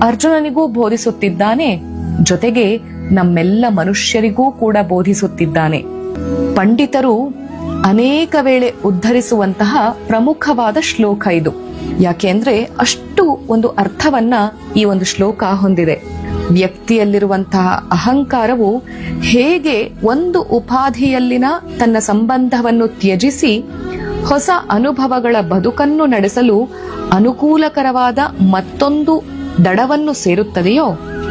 ಅರ್ಜುನನಿಗೂ ಬೋಧಿಸುತ್ತಿದ್ದಾನೆ ಜೊತೆಗೆ ನಮ್ಮೆಲ್ಲ ಮನುಷ್ಯರಿಗೂ ಕೂಡ ಬೋಧಿಸುತ್ತಿದ್ದಾನೆ ಪಂಡಿತರು ಅನೇಕ ವೇಳೆ ಉದ್ಧರಿಸುವಂತಹ ಪ್ರಮುಖವಾದ ಶ್ಲೋಕ ಇದು ಯಾಕೆಂದ್ರೆ ಅಷ್ಟು ಒಂದು ಅರ್ಥವನ್ನ ಈ ಒಂದು ಶ್ಲೋಕ ಹೊಂದಿದೆ ವ್ಯಕ್ತಿಯಲ್ಲಿರುವಂತಹ ಅಹಂಕಾರವು ಹೇಗೆ ಒಂದು ಉಪಾಧಿಯಲ್ಲಿನ ತನ್ನ ಸಂಬಂಧವನ್ನು ತ್ಯಜಿಸಿ ಹೊಸ ಅನುಭವಗಳ ಬದುಕನ್ನು ನಡೆಸಲು ಅನುಕೂಲಕರವಾದ ಮತ್ತೊಂದು ದಡವನ್ನು ಸೇರುತ್ತದೆಯೋ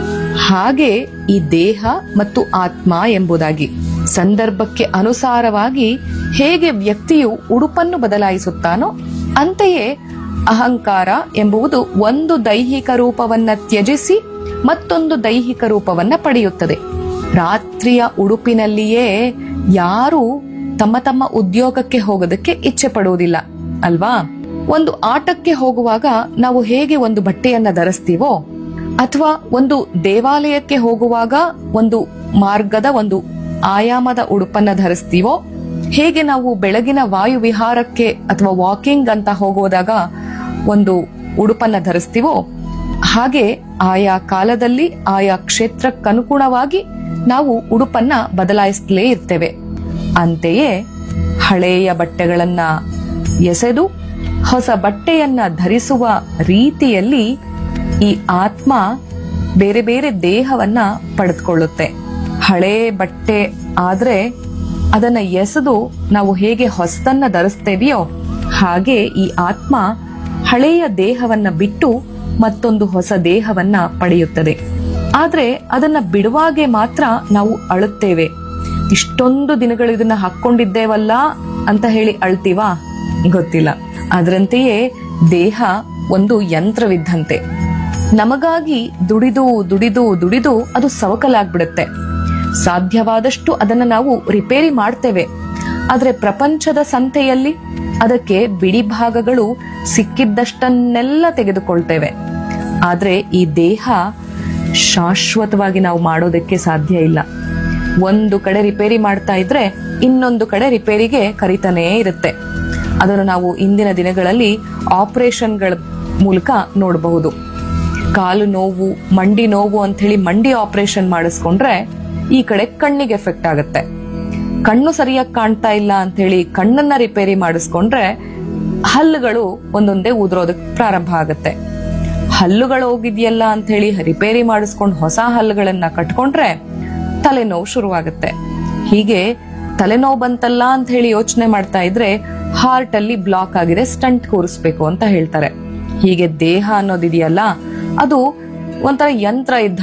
ಹಾಗೆ ಈ ದೇಹ ಮತ್ತು ಆತ್ಮ ಎಂಬುದಾಗಿ ಸಂದರ್ಭಕ್ಕೆ ಅನುಸಾರವಾಗಿ ಹೇಗೆ ವ್ಯಕ್ತಿಯು ಉಡುಪನ್ನು ಬದಲಾಯಿಸುತ್ತಾನೋ ಅಂತೆಯೇ ಅಹಂಕಾರ ಎಂಬುದು ಒಂದು ದೈಹಿಕ ರೂಪವನ್ನ ತ್ಯಜಿಸಿ ಮತ್ತೊಂದು ದೈಹಿಕ ರೂಪವನ್ನ ಪಡೆಯುತ್ತದೆ ರಾತ್ರಿಯ ಉಡುಪಿನಲ್ಲಿಯೇ ಯಾರು ತಮ್ಮ ತಮ್ಮ ಉದ್ಯೋಗಕ್ಕೆ ಹೋಗೋದಕ್ಕೆ ಇಚ್ಛೆ ಪಡುವುದಿಲ್ಲ ಅಲ್ವಾ ಒಂದು ಆಟಕ್ಕೆ ಹೋಗುವಾಗ ನಾವು ಹೇಗೆ ಒಂದು ಬಟ್ಟೆಯನ್ನ ಧರಿಸ್ತೀವೋ ಅಥವಾ ಒಂದು ದೇವಾಲಯಕ್ಕೆ ಹೋಗುವಾಗ ಒಂದು ಮಾರ್ಗದ ಒಂದು ಆಯಾಮದ ಉಡುಪನ್ನ ಧರಿಸ್ತೀವೋ ಹೇಗೆ ನಾವು ಬೆಳಗಿನ ವಾಯು ವಿಹಾರಕ್ಕೆ ಅಥವಾ ವಾಕಿಂಗ್ ಅಂತ ಹೋಗೋದಾಗ ಒಂದು ಉಡುಪನ್ನ ಧರಿಸ್ತೀವೋ ಹಾಗೆ ಆಯಾ ಕಾಲದಲ್ಲಿ ಆಯಾ ಕ್ಷೇತ್ರಕ್ಕನುಗುಣವಾಗಿ ನಾವು ಉಡುಪನ್ನ ಬದಲಾಯಿಸಲೇ ಇರ್ತೇವೆ ಅಂತೆಯೇ ಹಳೆಯ ಬಟ್ಟೆಗಳನ್ನ ಎಸೆದು ಹೊಸ ಬಟ್ಟೆಯನ್ನ ಧರಿಸುವ ರೀತಿಯಲ್ಲಿ ಈ ಆತ್ಮ ಬೇರೆ ಬೇರೆ ದೇಹವನ್ನ ಪಡೆದುಕೊಳ್ಳುತ್ತೆ ಹಳೆ ಬಟ್ಟೆ ಆದ್ರೆ ಅದನ್ನ ಎಸೆದು ನಾವು ಹೇಗೆ ಹೊಸದನ್ನ ಧರಿಸ್ತೇವೆಯೋ ಹಾಗೆ ಈ ಆತ್ಮ ಹಳೆಯ ದೇಹವನ್ನ ಬಿಟ್ಟು ಮತ್ತೊಂದು ಹೊಸ ದೇಹವನ್ನ ಪಡೆಯುತ್ತದೆ ಆದ್ರೆ ಅದನ್ನ ಬಿಡುವಾಗೆ ಮಾತ್ರ ನಾವು ಅಳುತ್ತೇವೆ ಇಷ್ಟೊಂದು ದಿನಗಳು ಇದನ್ನ ಹಾಕೊಂಡಿದ್ದೇವಲ್ಲ ಅಂತ ಹೇಳಿ ಅಳ್ತೀವಾ ಗೊತ್ತಿಲ್ಲ ಅದರಂತೆಯೇ ದೇಹ ಒಂದು ಯಂತ್ರವಿದ್ದಂತೆ ನಮಗಾಗಿ ದುಡಿದು ದುಡಿದು ದುಡಿದು ಅದು ಸವಕಲಾಗ್ಬಿಡುತ್ತೆ ಸಾಧ್ಯವಾದಷ್ಟು ಅದನ್ನ ನಾವು ರಿಪೇರಿ ಮಾಡ್ತೇವೆ ಆದ್ರೆ ಪ್ರಪಂಚದ ಸಂತೆಯಲ್ಲಿ ಅದಕ್ಕೆ ಬಿಡಿ ಭಾಗಗಳು ಸಿಕ್ಕಿದ್ದಷ್ಟನ್ನೆಲ್ಲ ತೆಗೆದುಕೊಳ್ತೇವೆ ಆದ್ರೆ ಈ ದೇಹ ಶಾಶ್ವತವಾಗಿ ನಾವು ಮಾಡೋದಕ್ಕೆ ಸಾಧ್ಯ ಇಲ್ಲ ಒಂದು ಕಡೆ ರಿಪೇರಿ ಮಾಡ್ತಾ ಇದ್ರೆ ಇನ್ನೊಂದು ಕಡೆ ರಿಪೇರಿಗೆ ಕರಿತಾನೇ ಇರುತ್ತೆ ಅದನ್ನು ನಾವು ಇಂದಿನ ದಿನಗಳಲ್ಲಿ ಆಪರೇಷನ್ಗಳ ಮೂಲಕ ನೋಡಬಹುದು ಕಾಲು ನೋವು ಮಂಡಿ ನೋವು ಅಂತ ಹೇಳಿ ಮಂಡಿ ಆಪರೇಷನ್ ಮಾಡಿಸ್ಕೊಂಡ್ರೆ ಈ ಕಡೆ ಕಣ್ಣಿಗೆ ಎಫೆಕ್ಟ್ ಆಗುತ್ತೆ ಕಣ್ಣು ಸರಿಯಾಗಿ ಕಾಣ್ತಾ ಇಲ್ಲ ಅಂತ ಹೇಳಿ ಕಣ್ಣನ್ನ ರಿಪೇರಿ ಮಾಡಿಸ್ಕೊಂಡ್ರೆ ಹಲ್ಲುಗಳು ಒಂದೊಂದೇ ಉದುರೋದಕ್ಕೆ ಪ್ರಾರಂಭ ಆಗುತ್ತೆ ಹಲ್ಲುಗಳು ಹೋಗಿದ್ಯಲ್ಲ ಅಂತ ಹೇಳಿ ರಿಪೇರಿ ಮಾಡಿಸ್ಕೊಂಡು ಹೊಸ ಹಲ್ಲುಗಳನ್ನ ಕಟ್ಕೊಂಡ್ರೆ ತಲೆನೋವು ಶುರುವಾಗುತ್ತೆ ಹೀಗೆ ತಲೆನೋವು ಬಂತಲ್ಲ ಅಂತ ಹೇಳಿ ಯೋಚನೆ ಮಾಡ್ತಾ ಇದ್ರೆ ಹಾರ್ಟ್ ಅಲ್ಲಿ ಬ್ಲಾಕ್ ಆಗಿದೆ ಸ್ಟಂಟ್ ಕೂರಿಸ್ಬೇಕು ಅಂತ ಹೇಳ್ತಾರೆ ಹೀಗೆ ದೇಹ ಅನ್ನೋದಿದೆಯಲ್ಲ ಅದು ಒಂಥರ ಯಂತ್ರ ಇದ್ದ